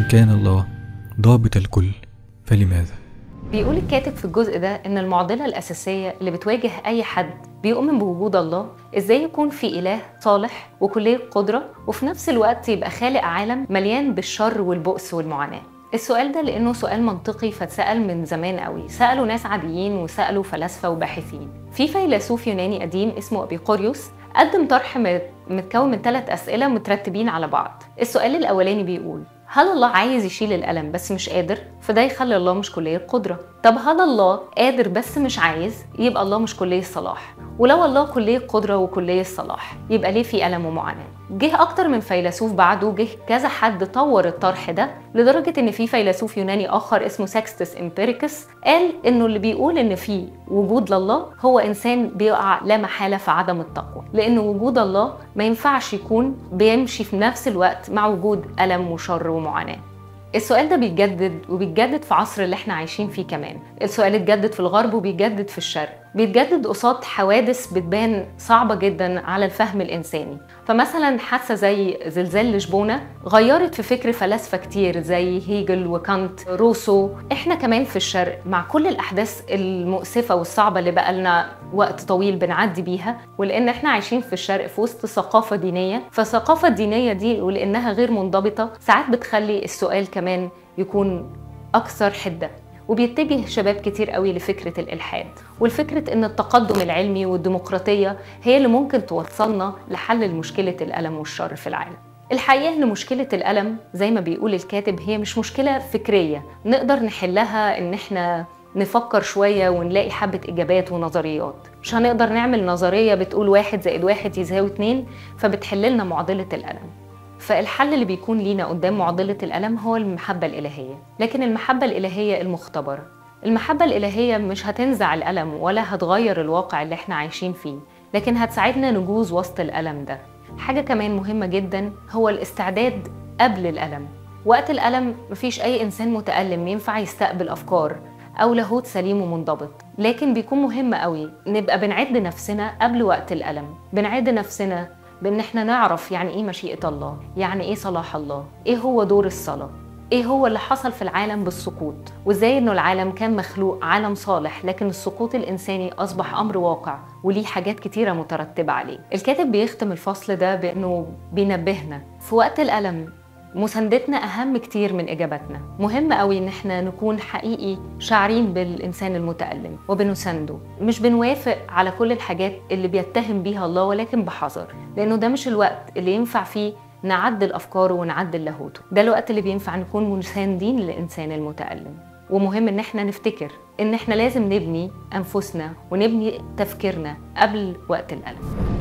كان الله ضابط الكل فلماذا؟ بيقول الكاتب في الجزء ده ان المعضله الاساسيه اللي بتواجه اي حد بيؤمن بوجود الله ازاي يكون في اله صالح وكليه قدره وفي نفس الوقت يبقى خالق عالم مليان بالشر والبؤس والمعاناه السؤال ده لانه سؤال منطقي فاتسال من زمان قوي سالوا ناس عاديين وسالوا فلاسفه وباحثين في فيلسوف يوناني قديم اسمه ابيقوريوس قدم طرح متكون من ثلاث اسئله مترتبين على بعض السؤال الاولاني بيقول هل الله عايز يشيل الألم بس مش قادر؟ فده يخلي الله مش كلية قدرة طب هل الله قادر بس مش عايز؟ يبقى الله مش كلية صلاح ولو الله كلية قدرة وكلية صلاح يبقى ليه في ألم ومعاناة؟ جه أكتر من فيلسوف بعده جه كذا حد طور الطرح ده لدرجة إن في فيلسوف يوناني آخر اسمه ساكستس إمبيريكس قال إنه اللي بيقول إن في وجود لله هو إنسان بيقع لا محالة في عدم التقوى لأن وجود الله ما ينفعش يكون بيمشي في نفس الوقت مع وجود ألم وشر ومعاناة السؤال ده بيتجدد وبيتجدد في عصر اللي احنا عايشين فيه كمان السؤال اتجدد في الغرب وبيتجدد في الشرق بيتجدد قصاد حوادث بتبان صعبة جدا على الفهم الإنساني فمثلا حادثة زي زلزال لشبونة غيرت في فكر فلاسفة كتير زي هيجل وكانت روسو احنا كمان في الشرق مع كل الأحداث المؤسفة والصعبة اللي بقالنا وقت طويل بنعدي بيها ولأن احنا عايشين في الشرق في وسط ثقافة دينية فالثقافة الدينية دي ولأنها غير منضبطة ساعات بتخلي السؤال كمان يكون أكثر حدة وبيتجه شباب كتير قوي لفكرة الإلحاد والفكرة إن التقدم العلمي والديمقراطية هي اللي ممكن توصلنا لحل مشكلة الألم والشر في العالم الحقيقة إن مشكلة الألم زي ما بيقول الكاتب هي مش مشكلة فكرية نقدر نحلها إن إحنا نفكر شوية ونلاقي حبة إجابات ونظريات مش هنقدر نعمل نظرية بتقول واحد زائد واحد يساوي اتنين فبتحللنا معضلة الألم فالحل اللي بيكون لينا قدام معضلة الألم هو المحبة الإلهية لكن المحبة الإلهية المختبرة المحبة الإلهية مش هتنزع الألم ولا هتغير الواقع اللي احنا عايشين فيه لكن هتساعدنا نجوز وسط الألم ده حاجة كمان مهمة جدا هو الاستعداد قبل الألم وقت الألم مفيش أي إنسان متألم ينفع يستقبل أفكار أو لاهوت سليم ومنضبط لكن بيكون مهم قوي نبقى بنعد نفسنا قبل وقت الألم بنعد نفسنا بان احنا نعرف يعني ايه مشيئه الله يعني ايه صلاح الله ايه هو دور الصلاه ايه هو اللي حصل في العالم بالسقوط وازاي انه العالم كان مخلوق عالم صالح لكن السقوط الانساني اصبح امر واقع وليه حاجات كتيره مترتبه عليه الكاتب بيختم الفصل ده بانه بينبهنا في وقت الالم مساندتنا اهم كتير من اجاباتنا مهم قوي ان احنا نكون حقيقي شاعرين بالانسان المتالم وبنسانده مش بنوافق على كل الحاجات اللي بيتهم بيها الله ولكن بحذر لانه ده مش الوقت اللي ينفع فيه نعدل افكاره ونعدل لاهوته ده الوقت اللي بينفع نكون مساندين للانسان المتالم ومهم ان احنا نفتكر ان احنا لازم نبني انفسنا ونبني تفكيرنا قبل وقت الالم